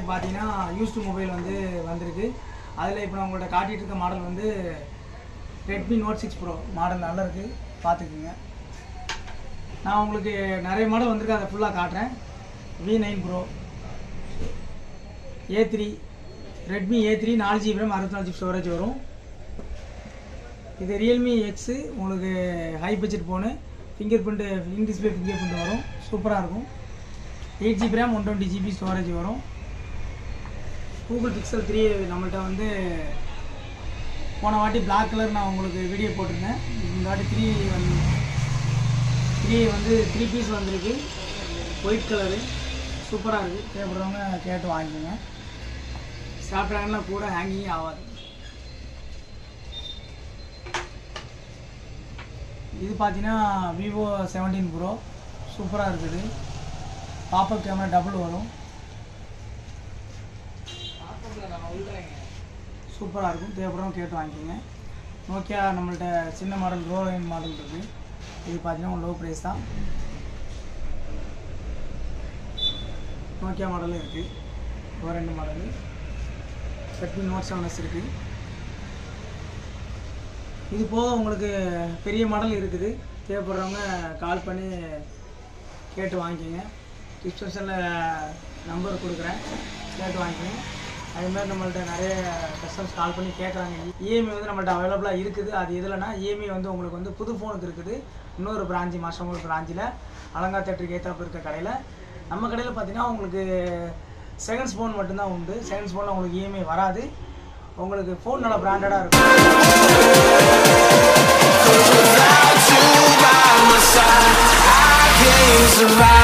பார்த்தீங்கன்னா used mobile வந்து வந்திருக்கு அதில் இப்போ நான் உங்கள்கிட்ட காட்டிகிட்டு இருக்க மாடல் வந்து Redmi Note six Pro model நல்லா இருக்குது பார்த்துக்குங்க நான் உங்களுக்கு நிறைய மாடல் வந்திருக்கு அதை ஃபுல்லாக காட்டுறேன் V nine Pro A three Redmi A three நாலு ஜிபி ரேம் அறுபத்தி நாலு ஜிபி ஸ்டோரேஜ் வரும் இது ரியல்மி எக்ஸு உங்களுக்கு high budget phone fingerprint in display fingerprint வரும் சூப்பராக இருக்கும் eight GB RAM one twenty GB storage வரும் கூகுள் பிக்சல் த்ரீ நம்மள்ட்ட வந்து போன வாட்டி பிளாக் கலர் நான் உங்களுக்கு வீடியோ போட்டிருந்தேன் இந்த வாட்டி த்ரீ வந்து த்ரீ வந்து த்ரீ பீஸ் வந்திருக்கு ஒயிட் கலரு சூப்பராக இருக்குது தேவைப்படுறவங்க கேட்டு வாங்கிக்கோங்க சாப்பிட்றாங்கன்னா கூட ஹேங்கிங் ஆகாது இது பார்த்தீங்கன்னா விவோ செவன்டீன் ப்ரோ சூப்பராக இருக்குது பாப்பப் கேமரா டபுள் வரும் சூப்பராக இருக்கும் தேவைப்படுறவங்க கேட்டு வாங்கிக்கோங்க நோக்கியா நம்மள்ட்ட சின்ன மாடல் லோ லைன் மாடல் இருக்குது இது பார்த்தீங்கன்னா லோ ப்ரைஸ் தான் நோக்கியா மாடலும் இருக்குது ஒரு ரெண்டு model Redmi Note seven S இருக்குது இது போக உங்களுக்கு பெரிய மாடல் இருக்குது தேவைப்படுறவங்க கால் பண்ணி கேட்டு வாங்கிக்கோங்க டிஸ்கிரிப்ஷனில் நம்பர் கொடுக்குறேன் கேட்டு வாங்கிக்கோங்க அதே மாதிரி நம்மள்ட்ட நிறைய கஸ்டமர்ஸ் கால் பண்ணி கேட்குறாங்க இஎம்ஐ வந்து நம்மள்ட்ட அவைலபிளாக இருக்குது அது எதுலனா இஎம்ஐ வந்து உங்களுக்கு வந்து புது ஃபோனுக்கு இருக்குது இன்னொரு பிரான்ச்சு மாசமூர் பிரான்ச்சில் அலங்கா தேட்டருக்கு ஏற்றாப்பு இருக்க கடையில் நம்ம கடையில் பார்த்தீங்கன்னா உங்களுக்கு செகண்ட்ஸ் ஃபோன் மட்டும்தான் உண்டு செகண்ட்ஸ் ஃபோனில் உங்களுக்கு இஎம்ஐ வராது உங்களுக்கு ஃபோன் நல்லா பிராண்டடாக இருக்கும் Without you by my side, I can't survive.